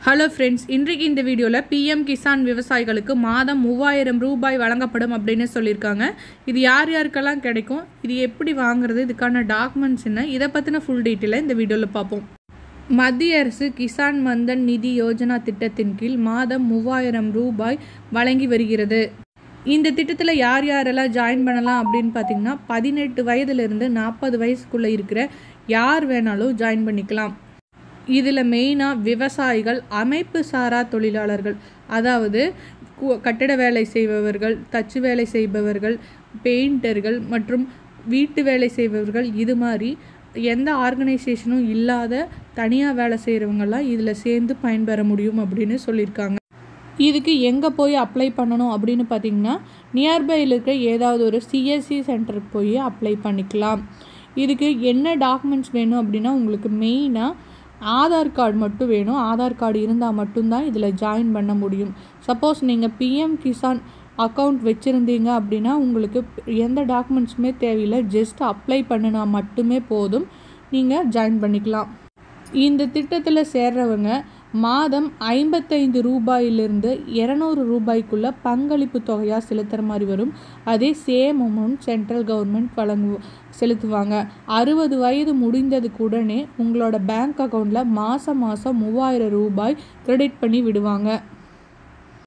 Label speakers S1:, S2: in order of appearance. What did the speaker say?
S1: hello friends இன்றைக்கு இந்த வீடியோவில் பிஎம் கிசான் விவசாயிகளுக்கு மாதம் மூவாயிரம் ரூபாய் வழங்கப்படும் அப்படின்னு சொல்லியிருக்காங்க இது யார் யாருக்கெல்லாம் கிடைக்கும் இது எப்படி வாங்குறது இதுக்கான டாக்குமெண்ட்ஸ் என்ன இதை பற்றின ஃபுல் டீட்டெயிலை இந்த வீடியோவில் பார்ப்போம் மத்திய அரசு கிசான் மந்தன் நிதி யோஜனா திட்டத்தின் கீழ் மாதம் மூவாயிரம் ரூபாய் வழங்கி வருகிறது இந்த திட்டத்தில் யார் யாரெல்லாம் ஜாயின் பண்ணலாம் அப்படின்னு பார்த்தீங்கன்னா பதினெட்டு வயதுலேருந்து நாற்பது வயசுக்குள்ளே இருக்கிற யார் வேணாலும் ஜாயின் பண்ணிக்கலாம் இதில் மெயினாக விவசாயிகள் அமைப்பு சாரா தொழிலாளர்கள் அதாவது கு- கட்டட வேலை செய்பவர்கள் தச்சு வேலை செய்பவர்கள் பெயிண்டர்கள் மற்றும் வீட்டு வேலை செய்பவர்கள் இது மாதிரி எந்த ஆர்கனைசேஷனும் இல்லாத தனியாக வேலை செய்கிறவங்கெல்லாம் இதில் சேர்ந்து பயன்பெற முடியும் அப்படின்னு சொல்லியிருக்காங்க இதுக்கு எங்கே போய் அப்ளை பண்ணணும் அப்படின்னு பார்த்தீங்கன்னா நியர்பையில் இருக்க ஏதாவது ஒரு சிஎஸ்சி சென்டருக்கு போய் அப்ளை பண்ணிக்கலாம் இதுக்கு என்ன டாக்குமெண்ட்ஸ் வேணும் அப்படின்னா உங்களுக்கு மெயினாக ஆதார் கார்டு மட்டும் வேணும் ஆதார் கார்டு இருந்தால் மட்டும்தான் இதில் ஜாயின் பண்ண முடியும் சப்போஸ் நீங்கள் பிஎம் கிசான் அக்கௌண்ட் வச்சுருந்தீங்க அப்படின்னா உங்களுக்கு எந்த டாக்குமெண்ட்ஸுமே தேவையில்லை ஜஸ்ட் அப்ளை பண்ணினா மட்டுமே போதும் நீங்கள் ஜாயின் பண்ணிக்கலாம் இந்த திட்டத்தில் சேர்றவங்க மாதம் ஐம்பத்தைந்து ரூபாயிலிருந்து இரநூறு ரூபாய்க்குள்ள பங்களிப்பு தொகையாக செலுத்துகிற மாதிரி வரும் அதே சேம் அமௌண்ட் சென்ட்ரல் கவர்மெண்ட் வழங்கு செலுத்துவாங்க அறுபது வயது முடிந்ததுக்கு உடனே உங்களோட பேங்க் அக்கௌண்ட்டில் மாதம் மாதம் மூவாயிரம் ரூபாய் கிரெடிட் பண்ணி விடுவாங்க